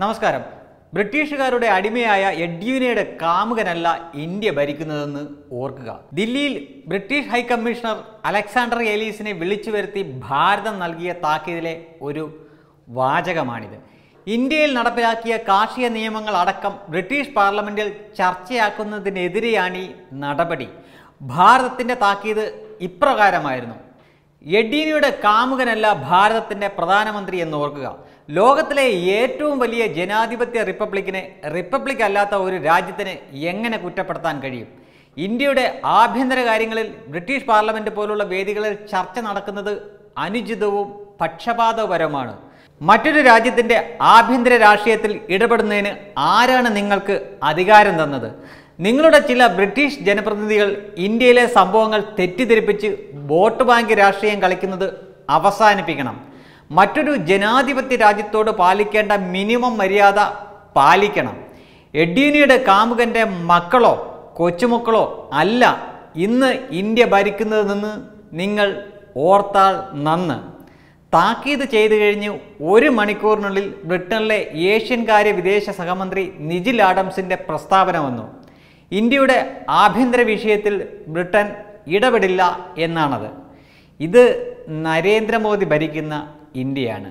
നമസ്കാരം ബ്രിട്ടീഷുകാരുടെ അടിമയായ യെഡ്യൂനയുടെ കാമുകനല്ല ഇന്ത്യ ഭരിക്കുന്നതെന്ന് ഓർക്കുക ദില്ലിയിൽ ബ്രിട്ടീഷ് ഹൈക്കമ്മീഷണർ അലക്സാണ്ടർ എലീസിനെ വിളിച്ചു വരുത്തി ഭാരതം നൽകിയ താക്കീതിലെ ഒരു വാചകമാണിത് ഇന്ത്യയിൽ നടപ്പിലാക്കിയ കാർഷിക നിയമങ്ങൾ അടക്കം ബ്രിട്ടീഷ് പാർലമെന്റിൽ ചർച്ചയാക്കുന്നതിനെതിരെയാണ് ഈ നടപടി ഭാരതത്തിന്റെ താക്കീത് ഇപ്രകാരമായിരുന്നു യെഡീനിയുടെ കാമുകനല്ല ഭാരതത്തിന്റെ പ്രധാനമന്ത്രി എന്ന് ഓർക്കുക ലോകത്തിലെ ഏറ്റവും വലിയ ജനാധിപത്യ റിപ്പബ്ലിക്കിനെ റിപ്പബ്ലിക് അല്ലാത്ത ഒരു രാജ്യത്തിന് എങ്ങനെ കുറ്റപ്പെടുത്താൻ കഴിയും ഇന്ത്യയുടെ ആഭ്യന്തര കാര്യങ്ങളിൽ ബ്രിട്ടീഷ് പാർലമെന്റ് പോലുള്ള വേദികളിൽ ചർച്ച നടക്കുന്നത് അനുചിതവും പക്ഷപാതപരമാണ് മറ്റൊരു രാജ്യത്തിന്റെ ആഭ്യന്തര രാഷ്ട്രീയത്തിൽ ഇടപെടുന്നതിന് ആരാണ് നിങ്ങൾക്ക് അധികാരം തന്നത് നിങ്ങളുടെ ചില ബ്രിട്ടീഷ് ജനപ്രതിനിധികൾ ഇന്ത്യയിലെ സംഭവങ്ങൾ തെറ്റിദ്ധരിപ്പിച്ച് വോട്ട് ബാങ്ക് രാഷ്ട്രീയം കളിക്കുന്നത് അവസാനിപ്പിക്കണം മറ്റൊരു ജനാധിപത്യ രാജ്യത്തോട് പാലിക്കേണ്ട മിനിമം മര്യാദ പാലിക്കണം എഡ്യൂനിയുടെ കാമുകന്റെ മക്കളോ കൊച്ചുമക്കളോ അല്ല ഇന്ന് ഇന്ത്യ ഭരിക്കുന്നതെന്ന് നിങ്ങൾ ഓർത്താൽ നന്ന് താക്കീത് ചെയ്തു കഴിഞ്ഞ് ഒരു മണിക്കൂറിനുള്ളിൽ ബ്രിട്ടനിലെ ഏഷ്യൻ കാര്യ വിദേശ സഹമന്ത്രി നിജിൽ ആഡംസിന്റെ പ്രസ്താവന വന്നു ഇന്ത്യയുടെ ആഭ്യന്തര വിഷയത്തിൽ ബ്രിട്ടൻ ഇടപെടില്ല എന്നാണത് ഇത് നരേന്ദ്രമോദി ഭരിക്കുന്ന ഇന്ത്യയാണ്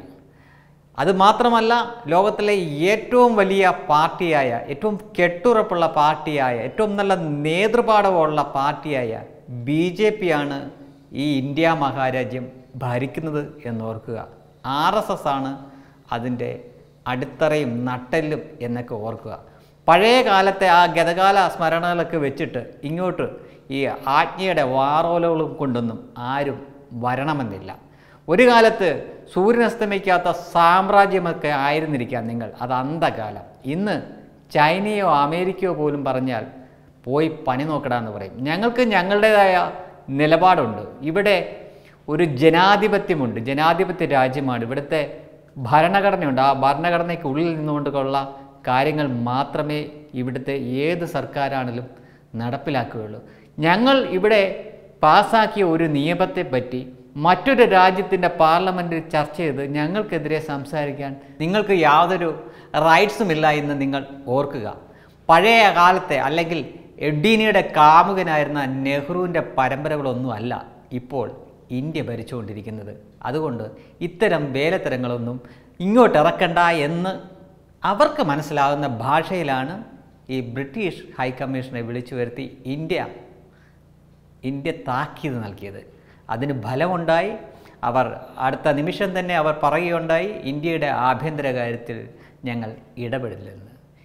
അത് മാത്രമല്ല ലോകത്തിലെ ഏറ്റവും വലിയ പാർട്ടിയായ ഏറ്റവും കെട്ടുറപ്പുള്ള പാർട്ടിയായ ഏറ്റവും നല്ല നേതൃപാടവമുള്ള പാർട്ടിയായ ബി ജെ പി ആണ് ഈ ഇന്ത്യ മഹാരാജ്യം ഭരിക്കുന്നത് എന്നോർക്കുക ആർ എസ് എസ് ആണ് അതിൻ്റെ അടിത്തറയും നട്ടെല്ലും എന്നൊക്കെ ഓർക്കുക പഴയ കാലത്തെ ആ ഗതകാല സ്മരണകളൊക്കെ വെച്ചിട്ട് ഇങ്ങോട്ട് ഈ ആജ്ഞയുടെ വാറോലകളും കൊണ്ടൊന്നും ആരും വരണമെന്നില്ല ഒരു കാലത്ത് സൂര്യൻ അസ്തമിക്കാത്ത സാമ്രാജ്യമൊക്കെ ആയിരുന്നിരിക്കാം നിങ്ങൾ അത് അന്ധകാലം ഇന്ന് ചൈനയോ അമേരിക്കയോ പോലും പറഞ്ഞാൽ പോയി പണി നോക്കടാ എന്ന് പറയും ഞങ്ങൾക്ക് ഞങ്ങളുടേതായ നിലപാടുണ്ട് ഇവിടെ ഒരു ജനാധിപത്യമുണ്ട് ജനാധിപത്യ രാജ്യമാണ് ഇവിടുത്തെ ഭരണഘടനയുണ്ട് ആ ഭരണഘടനയ്ക്ക് ഉള്ളിൽ നിന്നുകൊണ്ടുള്ള കാര്യങ്ങൾ മാത്രമേ ഇവിടുത്തെ ഏത് സർക്കാരാണെങ്കിലും നടപ്പിലാക്കുകയുള്ളൂ ഞങ്ങൾ ഇവിടെ പാസാക്കിയ ഒരു നിയമത്തെ പറ്റി മറ്റൊരു രാജ്യത്തിൻ്റെ പാർലമെൻറ്റിൽ ചർച്ച ചെയ്ത് ഞങ്ങൾക്കെതിരെ സംസാരിക്കാൻ നിങ്ങൾക്ക് യാതൊരു റൈറ്റ്സും ഇല്ല എന്ന് നിങ്ങൾ ഓർക്കുക പഴയ കാലത്തെ അല്ലെങ്കിൽ എഡീനിയുടെ കാമുകനായിരുന്ന നെഹ്റുവിൻ്റെ പരമ്പരകളൊന്നും അല്ല ഇപ്പോൾ ഇന്ത്യ ഭരിച്ചുകൊണ്ടിരിക്കുന്നത് അതുകൊണ്ട് ഇത്തരം വേലത്തരങ്ങളൊന്നും ഇങ്ങോട്ട് ഇറക്കണ്ട എന്ന് അവർക്ക് മനസ്സിലാകുന്ന ഭാഷയിലാണ് ഈ ബ്രിട്ടീഷ് ഹൈക്കമ്മീഷനെ വിളിച്ചു വരുത്തി ഇന്ത്യ ഇന്ത്യ താക്കീത് നൽകിയത് അതിന് ഫലമുണ്ടായി അവർ അടുത്ത നിമിഷം തന്നെ അവർ പറയുകയുണ്ടായി ഇന്ത്യയുടെ ആഭ്യന്തര കാര്യത്തിൽ ഞങ്ങൾ ഇടപെടില്ലെന്ന്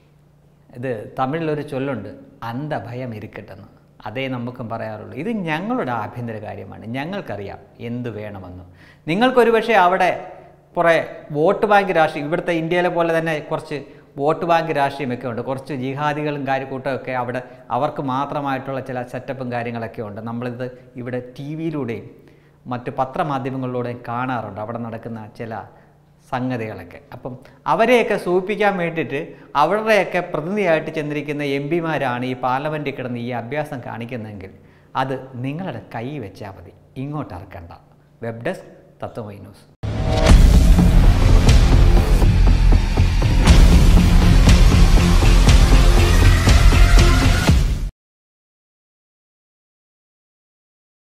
ഇത് തമിഴിലൊരു ചൊല്ലുണ്ട് അന്ധഭയം ഇരിക്കട്ടെന്ന് അതേ നമുക്കും പറയാറുള്ളൂ ഇത് ഞങ്ങളുടെ ആഭ്യന്തര കാര്യമാണ് ഞങ്ങൾക്കറിയാം എന്ത് വേണമെന്ന് നിങ്ങൾക്കൊരു പക്ഷേ അവിടെ കുറേ വോട്ട് ബാങ്ക് രാഷ്ട്രീയം ഇവിടുത്തെ ഇന്ത്യയിലെ പോലെ തന്നെ കുറച്ച് വോട്ട് ബാങ്ക് രാഷ്ട്രീയമൊക്കെ ഉണ്ട് കുറച്ച് ജിഹാദികളും കാര്യക്കൂട്ടമൊക്കെ അവിടെ അവർക്ക് മാത്രമായിട്ടുള്ള ചില സെറ്റപ്പും കാര്യങ്ങളൊക്കെ ഉണ്ട് നമ്മളിത് ഇവിടെ ടി വിയിലൂടെയും മറ്റ് പത്രമാധ്യമങ്ങളിലൂടെയും കാണാറുണ്ട് അവിടെ നടക്കുന്ന ചില സംഗതികളൊക്കെ അപ്പം അവരെയൊക്കെ സൂചിപ്പിക്കാൻ വേണ്ടിയിട്ട് അവരുടെയൊക്കെ പ്രതിനിധിയായിട്ട് ചെന്നിരിക്കുന്ന എം പിമാരാണ് ഈ പാർലമെൻറ്റിൽ കിടന്ന് ഈ അഭ്യാസം കാണിക്കുന്നതെങ്കിൽ അത് നിങ്ങളുടെ കൈ വെച്ചാൽ മതി ഇങ്ങോട്ട് ഇറക്കണ്ട വെബ് ഡെസ്ക് തത്വമൈ ന്യൂസ്